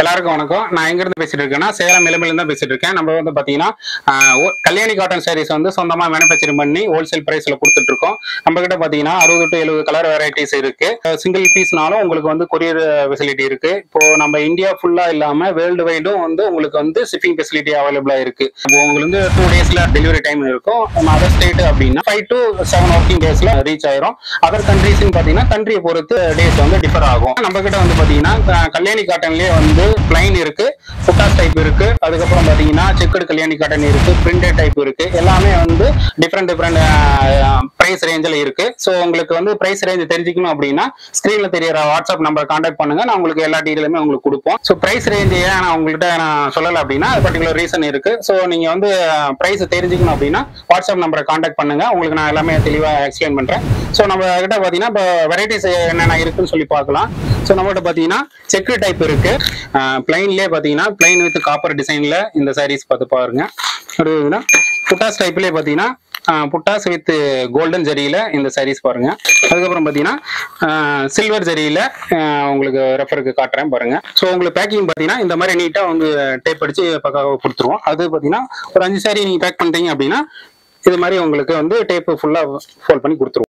எல்லாருக்கும் வணக்கம் நான் எங்க இருந்து பேசிட்டு இருக்கேன்னா சேலம் இளமையில தான் பேசிட்டு இருக்கேன் நம்ம வந்து பாத்தீங்கன்னா ஆஹ், ஓ- கல்யாணி காட்டன் சாரீஸ் வந்து சொந்தமா மேனுஃபேக்சரிங் பண்ணி ஹோல்சேல் பிரைஸ்ல கொடுத்துட்டு இருக்கோம் நம்ம கிட்ட பாத்தீங்கன்னா அறுபது டு எழுபது கலர் வெரைட்டிஸ் இருக்கு சிங்கிள் பீஸ்னாலும் உங்களுக்கு வந்து கொரியர் ஃபெசிலிட்டி இருக்கு இப்போ நம்ம இந்தியா ஃபுல்லா இல்லாம வேர்ல்டு வைடும் வந்து உங்களுக்கு வந்து ஷிப்பிங் ஃபெசிலிட்டி அவைலபிளா இருக்கு இப்போ உங்களுக்கு வந்து டூ டேஸ்ல டெலிவரி டைம் இருக்கும் அதர் ஸ்டேட் அப்படின்னா ஃபைவ் டு செவன் ஒர்க்கிங் டேஸ்ல ரீச் ஆயிரும் அதர் கண்ட்ரீஸ்னு பாத்தீங்கன்னா கண்ட்ரியை பொறுத்து டேஸ் வந்து டிஃபர் ஆகும் நம்ம கிட்ட வந்து பாத்தீங்கன்னா க- கல்யாணி காட்டன்லயே வந்து பிளைன் இருக்கு புட்டாஸ் டைப் இருக்கு அதுக்கப்புறம் பாத்தீங்கன்னா செக்குடு கல்யாணி காட்டன் இருக்கு பிரிண்டட் டைப் இருக்கு எல்லாமே வந்து டிஃப்ரெண்ட் டிஃப்ரெண்ட் பிரைஸ் ரேஞ்சில் இருக்கு ஸோ உங்களுக்கு வந்து பிரைஸ் ரேஞ்ச் தெரிஞ்சுக்கணும் அப்படின்னா ஸ்க்ரீன்ல தெரியற வாட்ஸ்அப் நம்பர் கான்டாக்ட் பண்ணுங்க நான் உங்களுக்கு எல்லா டீட்டெயிலுமே உங்களுக்கு கொடுப்போம் ஸோ பிரைஸ் ரேஞ்ச் ஏன் நான் உங்கள்கிட்ட நான் சொல்லலை அப்படின்னா அது பர்டிகுலர் ரீசன் இருக்கு ஸோ நீங்க வந்து பிரைஸ் தெரிஞ்சுக்கணும் அப்படின்னா வாட்ஸ்அப் நம்பரை கான்டாக்ட் பண்ணுங்க உங்களுக்கு நான் எல்லாமே தெளிவாக எக்ஸ்பிளைன் பண்றேன் ஸோ நம்ம கிட்ட பார்த்தீங்கன்னா இப்போ வெரைட்டிஸ் என்னென்ன இருக்குன்னு சொல்லி பார்க்கலாம் ஸோ நம்மகிட்ட பார்த்தீங்கன்னா செக்கு டைப் இருக்கு பிளைன்லேயே பார்த்தீங்கன்னா பிளைன் வித் காப்பர் டிசைன்ல இந்த சாரீஸ் பார்த்து பாருங்க அடுத்ததுன்னா புட்டாஸ் டைப்லேயே பார்த்தீங்கன்னா ஆஹ் புட்டாஸ் வித் கோல்டன் ஜரியில இந்த சாரீஸ் பாருங்க அதுக்கப்புறம் பார்த்தீங்கன்னா சில்வர் ஜரியில ஆஹ் உங்களுக்கு ரெஃபருக்கு காட்டுறேன் பாருங்க ஸோ உங்களுக்கு பேக்கிங் பார்த்தீங்கன்னா இந்த மாதிரி நீட்டாக வந்து டேப் அடிச்சு பக்காவாக கொடுத்துருவோம் அது பார்த்தீங்கன்னா ஒரு அஞ்சு சாரி நீங்கள் பேக் பண்ணுறீங்க அப்படின்னா இது மாதிரி உங்களுக்கு வந்து டேப் ஃபுல்லாக ஃபோல்ட் பண்ணி கொடுத்துருவோம்